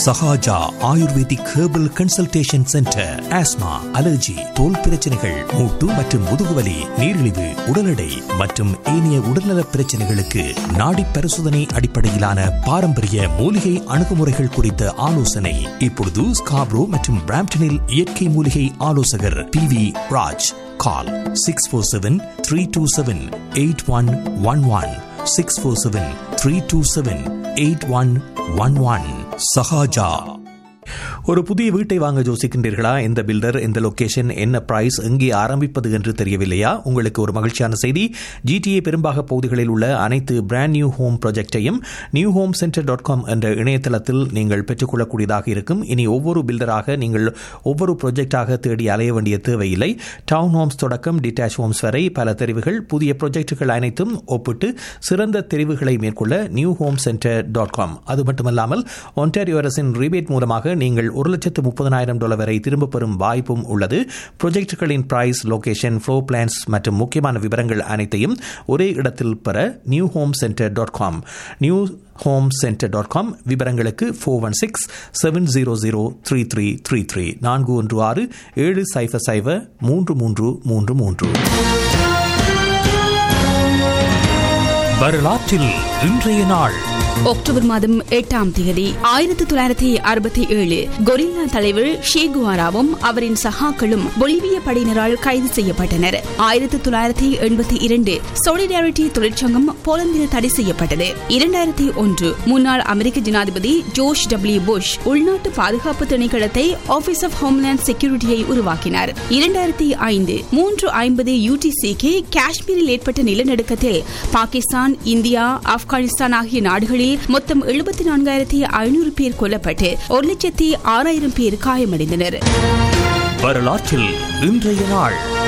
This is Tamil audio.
Sahaja ayurvedic herbal consultation centre asthma allergy தோல் பிரச்சனைகள் மூட்டு மற்றும் முதுகுவலி நீரிழிவு உடல் எடை மற்றும் ஏனைய உடல்நலப் பிரச்சனைகளுக்கு நாடி பரிசோதனை அடிப்படையிலான பாரம்பரிய மூலிகை அணுகுமுறைகள் குறித்த ஆலோசனை இப்பொழுது ஸ்காப்ரோ மற்றும் பிராம்டனில் இயற்கை மூலிகை ஆலோசகர் P V Raj call six four seven three two seven eight one one one six four seven three two seven eight one one one Sahaja ஒரு புதிய வீட்டை வாங்க யோசிக்கின்றீர்களா எந்த பில்டர் எந்த லொகேஷன் என்ன பிரைஸ் எங்கே ஆரம்பிப்பது என்று தெரியவில்லையா உங்களுக்கு ஒரு மகிழ்ச்சியான செய்தி ஜிடிஏ பெரும்பாக பகுதிகளில் உள்ள அனைத்து பிராண்ட் நியூ ஹோம் ப்ராஜெக்டையும் new home centre dot com என்ற இணையதளத்தில் நீங்கள் பெற்றுக்கொள்ளக்கூடியதாக இருக்கும் இனி ஒவ்வொரு பில்டராக நீங்கள் ஒவ்வொரு ப்ராஜெக்டாக தேடி அலைய வேண்டிய தேவையில்லை டவுன் ஹோம்ஸ் தொடக்கம் டிட்டாச் ஹோம்ஸ் வரை பல தெரிவுகள் புதிய ப்ராஜெக்டுகள் அனைத்தும் ஒப்பிட்டு சிறந்த தெரிவுகளை மேற்கொள்ள new home centre dot com அது மட்டுமல்லாமல் ஒன்டாரியோ அரசின் ரிபேட் மூலமாக நீங்கள் ஒரு லட்சத்து முப்பதனாயிரம் டாலர் வரை திரும்பப் பெறும் வாய்ப்பும் உள்ளது ப்ராஜெக்டுகளின் பிரைஸ் லொகேஷன் ஃப்ளோ பிளான்ஸ் மற்றும் முக்கியமான விவரங்கள் அனைத்தையும் ஒரே இடத்தில் பெற new home centre dot com new home centre dot com விவரங்களுக்கு four one six seven zero zero three three three three நான்கு ஒன்று ஆறு ஏழு சைஃபர் சைஃபர் மூன்று மூன்று மூன்று மூன்று வரலாற்றில் இன்றைய நாள் அக்டோபர் மாதம் எட்டாம் தேதி ஆயிரத்தி தொள்ளாயிரத்தி அறுபத்தி ஏழு கொரில்லா தலைவர் ஷேகுவாராவும் அவரின் சகாக்களும் பொலிவிய படையினரால் கைது செய்யப்பட்டனர் ஆயிரத்தி தொள்ளாயிரத்தி எண்பத்தி இரண்டு சொலிடாரிட்டி தொழிற்சங்கம் போலந்தில் தடை செய்யப்பட்டது இரண்டாயிரத்தி ஒன்று முன்னாள் அமெரிக்க ஜனாதிபதி ஜோர்ஜ் டபிள்யூ புஷ் உள்நாட்டு பாதுகாப்பு திணைக்களத்தை ஆபீஸ் ஆஃப் ஹோம்லேண்ட் செக்யூரிட்டியை உருவாக்கினார் இரண்டாயிரத்தி ஐந்து மூன்று ஐம்பது யூடிசிக்கு காஷ்மீரில் ஏற்பட்ட நிலநடுக்கத்தில் பாகிஸ்தான் இந்தியா ஆப்கானிஸ்தான் ஆகிய நாடுகளில் மொத்தம் எழுபத்தி நான்காயிரத்தி ஐநூறு பேர் கொல்லப்பட்டு ஒரு லட்சத்தி ஆறாயிரம் பேர் காயமடைந்தனர் வரலாற்றில் இன்றைய நாள்